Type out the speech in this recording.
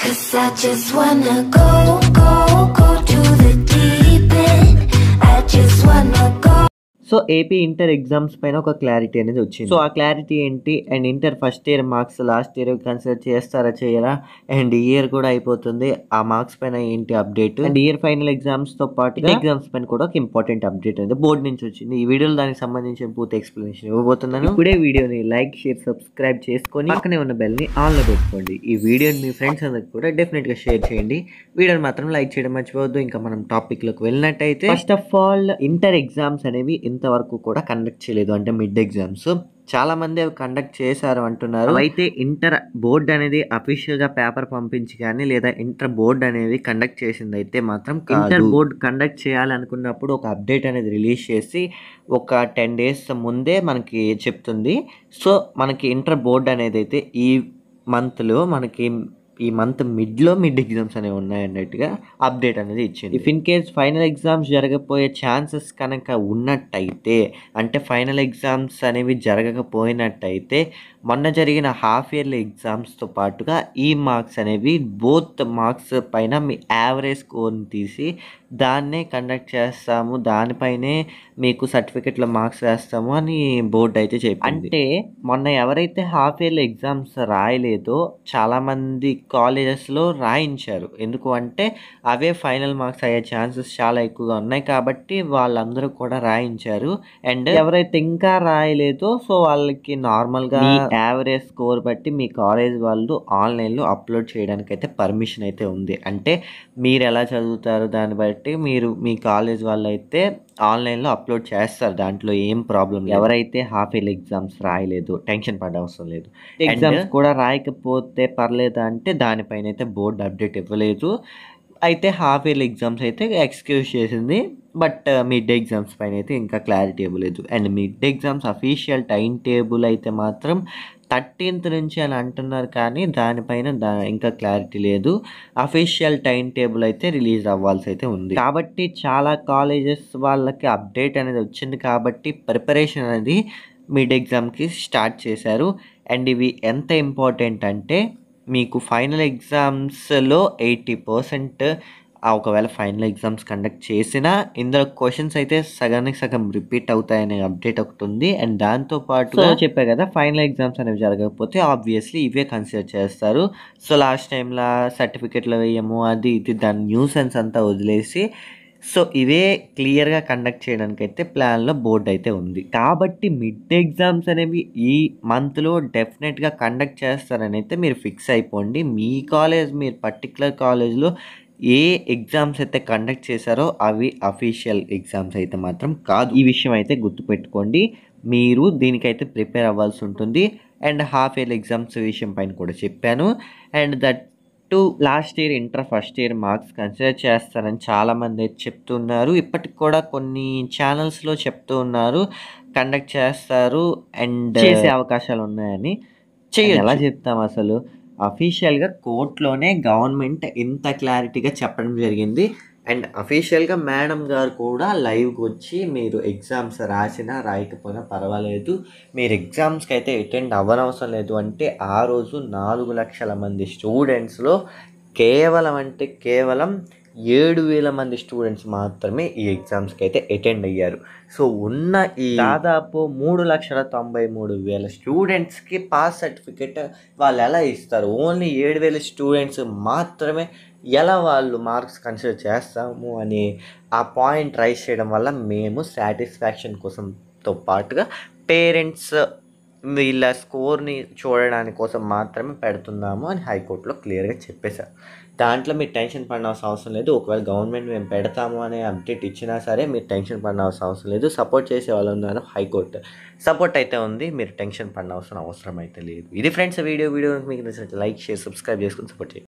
Cause I just wanna go, go, go to the deep end. I just wanna go. So AP inter exams పైన ఒక clarity అనేది వచ్చింది so ఆ clarity ఏంటి and inter first year marks last year consider చేస్తారా చేయరా and year కూడా అయిపోతుంది ఆ మార్క్స్ పైన ఏంటి update and year final exams తో పాటు ఎగ్జామ్స్ పైన కూడా ఒక ఇంపార్టెంట్ అప్డేట్ అనేది బోర్డు నుంచి వచ్చింది ఈ వీడియోలో దానికి సంబంధించిన పూర్తి ఎక్స్ప్లెనేషన్ ఇవ్వబోతున్నాను ఇప్పుడే వీడియోని లైక్ షేర్ సబ్స్క్రైబ్ చేసుకొని పక్కనే ఉన్న బెల్ ని ఆన్ లో పెట్టుకోండి ఈ వీడియోని మీ ఫ్రెండ్స్ అందరికి కూడా డెఫినెట్ గా షేర్ చేయండి వీడియోని మాత్రం లైక్ చేయడం మర్చిపోవద్దు ఇంకా మనం టాపిక్ లోకి వెళ్ళినట్టయితే first of all inter exams అనేవి ఇంతవరకు కూడా కండక్ట్ చేయలేదు అంటే మిడ్ ఎగ్జామ్స్ చాలా మంది అవి కండక్ట్ చేశారు అంటున్నారు అయితే ఇంటర్ బోర్డ్ అనేది అఫీషియల్ గా పేపర్ పంపించి కానీ లేదా ఇంటర్ బోర్డ్ అనేది కండక్ట్ చేసింది అయితే మాత్రం ఇంటర్ బోర్డ్ కండక్ట్ చేయాలనుకున్నప్పుడు ఒక అప్డేట్ అనేది రిలీజ్ చేసి ఒక టెన్ డేస్ ముందే మనకి చెప్తుంది సో మనకి ఇంటర్ బోర్డ్ అనేది అయితే ఈ మంత్లో మనకి ఈ మంత్ మిడ్లో మిడ్ ఎగ్జామ్స్ అనేవి ఉన్నాయి అన్నట్టుగా అప్డేట్ అనేది ఇచ్చింది if in case final exams జరగపోయే ఛాన్సెస్ కనుక ఉన్నట్టయితే అంటే ఫైనల్ ఎగ్జామ్స్ అనేవి జరగకపోయినట్టయితే మొన్న జరిగిన హాఫ్ ఇయర్లీ ఎగ్జామ్స్తో పాటుగా ఈ మార్క్స్ అనేవి బోత్ మార్క్స్ పైన మీ యావరేజ్ స్కోర్ని తీసి దాన్నే కండక్ట్ చేస్తాము దానిపైనే మీకు సర్టిఫికెట్లో మార్క్స్ వేస్తాము అని బోర్డు అయితే చెప్పింది అంటే మొన్న ఎవరైతే హాఫ్ ఇయర్లీ ఎగ్జామ్స్ రాయలేదో చాలామంది కాలేజెస్లో రాయించారు ఎందుకు అంటే అవే ఫైనల్ మార్క్స్ అయ్యే ఛాన్సెస్ చాలా ఎక్కువగా ఉన్నాయి కాబట్టి వాళ్ళందరూ కూడా రాయించారు అండ్ ఎవరైతే ఇంకా రాయలేదో సో వాళ్ళకి నార్మల్గా యావరేజ్ స్కోర్ బట్టి మీ కాలేజ్ వాళ్ళు ఆన్లైన్లో అప్లోడ్ చేయడానికి అయితే పర్మిషన్ అయితే ఉంది అంటే మీరు ఎలా చదువుతారు దాన్ని బట్టి మీరు మీ కాలేజ్ వాళ్ళు అయితే ఆన్లైన్లో అప్లోడ్ చేస్తారు దాంట్లో ఏం ప్రాబ్లం ఎవరైతే హాఫ్ ఇయర్ ఎగ్జామ్స్ రాయలేదు టెన్షన్ పడే అవసరం లేదు ఎగ్జామ్స్ కూడా రాయకపోతే పర్లేదా అంటే దానిపైన అయితే బోర్డు అప్డేట్ ఇవ్వలేదు అయితే హాఫ్ ఇయర్లీ ఎగ్జామ్స్ అయితే ఎక్స్క్యూజ్ చేసింది బట్ మిడ్ ఎగ్జామ్స్ పైన అయితే ఇంకా క్లారిటీ ఇవ్వలేదు and mid exams official time table అయితే మాత్రం థర్టీన్త్ నుంచి అని అంటున్నారు కానీ దానిపైన దా ఇంకా క్లారిటీ లేదు అఫీషియల్ టైం టేబుల్ అయితే రిలీజ్ అవ్వాల్సి అయితే ఉంది కాబట్టి చాలా కాలేజెస్ వాళ్ళకి అప్డేట్ అనేది వచ్చింది కాబట్టి ప్రిపరేషన్ అనేది మిడ్ ఎగ్జామ్కి స్టార్ట్ చేశారు అండ్ ఇవి ఎంత ఇంపార్టెంట్ అంటే మీకు ఫైనల్ ఎగ్జామ్స్లో ఎయిటీ పర్సెంట్ ఒకవేళ ఫైనల్ ఎగ్జామ్స్ కండక్ట్ చేసినా ఇందులో క్వశ్చన్స్ అయితే సగానికి సగం రిపీట్ అవుతాయనే అప్డేట్ ఒకటి ఉంది అండ్ దాంతో పాటు చెప్పా కదా ఫైనల్ ఎగ్జామ్స్ అనేవి జరగకపోతే ఆబ్వియస్లీ ఇవే కన్సిడర్ చేస్తారు సో లాస్ట్ టైంలో సర్టిఫికెట్లు వేయము అది ఇది దాని న్యూసెన్స్ అంతా వదిలేసి సో ఇవే క్లియర్గా కండక్ట్ చేయడానికి అయితే ప్లాన్లో బోర్డు అయితే ఉంది కాబట్టి మిడ్ ఎగ్జామ్స్ అనేవి ఈ మంత్లో డెఫినెట్గా కండక్ట్ చేస్తారని అయితే మీరు ఫిక్స్ అయిపోండి మీ కాలేజ్ మీరు పర్టికులర్ కాలేజ్లో ఏ ఎగ్జామ్స్ అయితే కండక్ట్ చేశారో అవి అఫీషియల్ ఎగ్జామ్స్ అయితే మాత్రం కాదు ఈ విషయం అయితే గుర్తుపెట్టుకోండి మీరు దీనికైతే ప్రిపేర్ అవ్వాల్సి ఉంటుంది అండ్ హాఫ్ ఇయర్ ఎగ్జామ్స్ విషయం పైన కూడా చెప్పాను and that too last year inter first year marks consider చేస్తారని చాలామంది అయితే చెప్తున్నారు ఇప్పటికి కూడా కొన్ని ఛానల్స్లో చెప్తూ ఉన్నారు కండక్ట్ చేస్తారు అండ్ చేసే అవకాశాలు ఉన్నాయని చెయ్యి ఎలా చెప్తాం అసలు అఫీషియల్గా కోర్టులోనే గవర్నమెంట్ ఇంత క్లారిటీగా చెప్పడం జరిగింది అండ్ అఫీషియల్గా మేడం గారు కూడా లైవ్కి వచ్చి మీరు ఎగ్జామ్స్ రాసినా రాయకపోయినా పర్వాలేదు మీరు ఎగ్జామ్స్కి అయితే అటెండ్ అవ్వనవసరం లేదు అంటే ఆ రోజు నాలుగు లక్షల మంది స్టూడెంట్స్లో కేవలం అంటే కేవలం ఏడు వేల మంది స్టూడెంట్స్ మాత్రమే ఈ ఎగ్జామ్స్కి అయితే అటెండ్ అయ్యారు సో ఉన్న ఈ దాదాపు మూడు లక్షల తొంభై మూడు వేల స్టూడెంట్స్కి పాస్ సర్టిఫికెట్ వాళ్ళు ఎలా ఇస్తారు ఓన్లీ ఏడు వేల స్టూడెంట్స్ మాత్రమే ఎలా వాళ్ళు మార్క్స్ కన్సిడర్ చేస్తాము అని ఆ పాయింట్ రైస్ చేయడం వల్ల మేము సాటిస్ఫాక్షన్ కోసంతో పాటుగా పేరెంట్స్ వీళ్ళ స్కోర్ని చూడడానికి కోసం మాత్రమే పెడుతున్నాము అని హైకోర్టులో క్లియర్గా చెప్పేశారు దాంట్లో మీరు టెన్షన్ పడాల్సిన అవసరం లేదు ఒకవేళ గవర్నమెంట్ మేము పెడతాము అనే అప్డేట్ ఇచ్చినా సరే మీరు టెన్షన్ పడాల్సిన అవసరం లేదు సపోర్ట్ చేసే వాళ్ళు ఉన్నారు హైకోర్టు సపోర్ట్ అయితే ఉంది మీరు టెన్షన్ పడాల్సిన అవసరం అయితే లేదు ఇది ఫ్రెండ్స్ వీడియో వీడియో మీకు నచ్చినట్టు లైక్ షేర్ సబ్స్క్రైబ్ చేసుకుని సపోర్ట్ చేయండి